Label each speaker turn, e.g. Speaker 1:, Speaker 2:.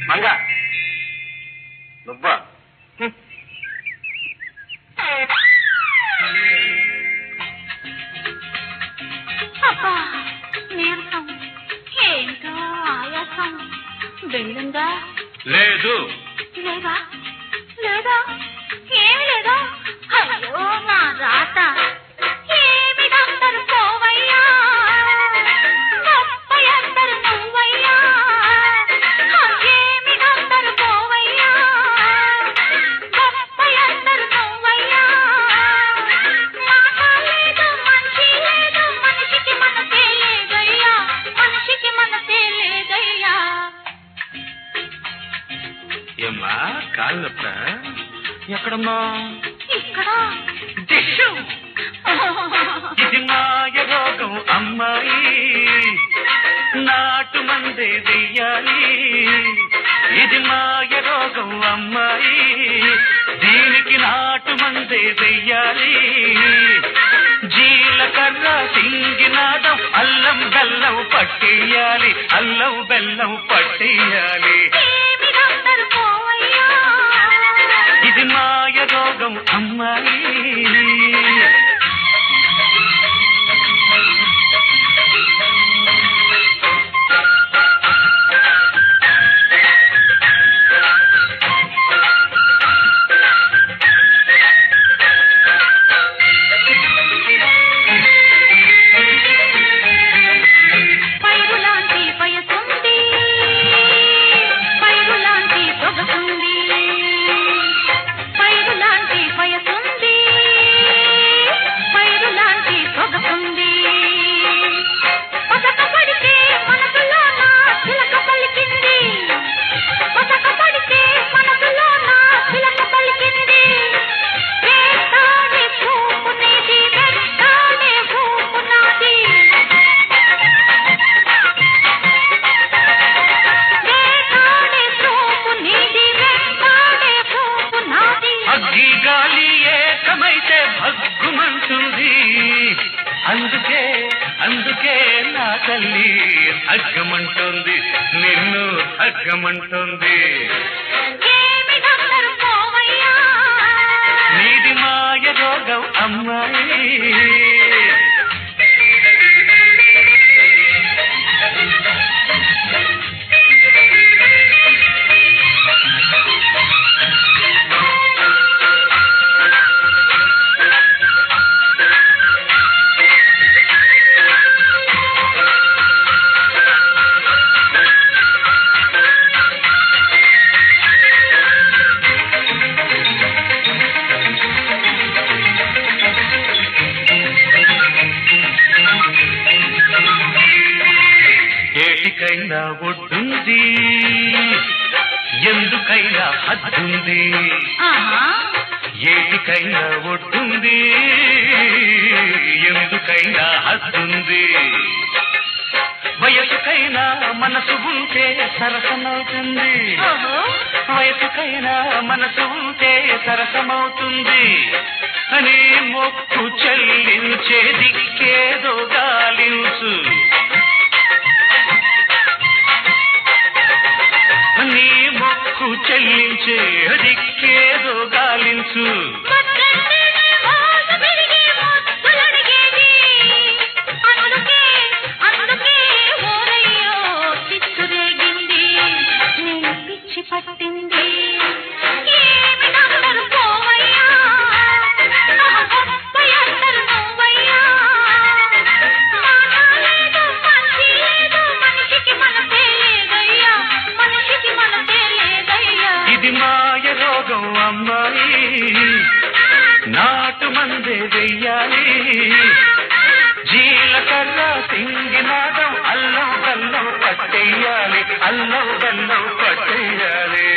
Speaker 1: మంగ నువ్వా హ్మ్.
Speaker 2: అబ్బా నీరసం ఏంటో ఆయాసం వెళ్ళిందా
Speaker 1: లేదు
Speaker 2: లేదా లేదా ఏమి లేదా అయ్యో నా రాత ఏమి డాక్టర్ పోవయ్యా గొప్ప ఎందరు నువ్వయ్యా ఏమి డాక్టర్ పోవయ్యా గొప్ప ఎందరు నువ్వయ్యా మాట లేదు మంచి లేదు మనిషికి మనసే లేదయ్యా మనిషికి మనసే లేదయ్యా
Speaker 1: ఏమ్మా కాళ్ళు నొప్పా ఎక్కడమ్మా
Speaker 2: ఇక్కడ
Speaker 1: దిష్షు! ఇది మాయ రోగం అమ్మాయి నాటు మందే వెయ్యాలి ఇది మాయ రోగం అమ్మాయి దీనికి నాటు మందే వెయ్యాలి జీలకర్ర సింగినాదం అల్లం బెల్లం పట్టేయాలి అల్లం బెల్లం పట్టేయాలి
Speaker 2: ఏమి డాక్టర్ పోవయ్యా
Speaker 1: ఇది మాయ రోగం అమ్మాయి
Speaker 2: పైరు లాంటి వయసుంది పైరు లాంటి సొగసుంది పైరు లాంటి వయసుంది పైరు లాంటి సొగసుంది పసక పడితే మనసులో నా చిలక పలికింది పసక పడితే మనసులో నా చిలక పలికింది వేటాడే చూపు నీది వెంటాడే ఊపు నాది వేటాడే చూపు నీది వెంటాడే చూపు నాది
Speaker 1: అగ్గి గాలి ఏకమైతే భగ్గుమంటుంది అందుకే అందుకే నా తల్లి అగ్గమంటుంది నిన్ను అగ్గమంటుంది
Speaker 2: ఏమి డాక్టర్ పోవయ్యా
Speaker 1: నీది మాయ రోగం అమ్మాయి ఏటికైనా ఒడ్డుంది ఎందుకైనా హద్దుంది
Speaker 2: ఆహా
Speaker 1: ఏటికైనా ఒడ్డుంది ఎందుకైనా హద్దుంది వయసుకైనా మనసు ఉంటే సరసమవుతుంది
Speaker 2: ఓహో
Speaker 1: వయసుకైనా మనసు ఉంటే సరసమవుతుంది అని మొక్కు చెల్లించే దిక్కేదో గాలించు నీ మొక్కు చెల్లించే దిక్కేదో గాలించు
Speaker 2: మత్తంటేనే మోస పెరిగి ముద్దులడిగేది. అందుకే, అందుకే ఓరయ్యో చిచ్చురేగింది. నీ పిచ్చి పట్టింది. ఏమి డాక్టర్ పోవయ్యా? నా గొప్ప ఎందరు నువ్వయ్యా? మాట లేదు, మంచి లేదు, మనిషికి మనసే లేదయ్యా. మనిషికి మనసే లేదయ్యా
Speaker 1: ఇది మాయ రోగం అమ్మాయి నాటు మందే వెయ్యాలి జీలకర్ర సింగినాదం అల్లం బెల్లం పట్టేయాలి అల్లం బెల్లం పట్టేయాలి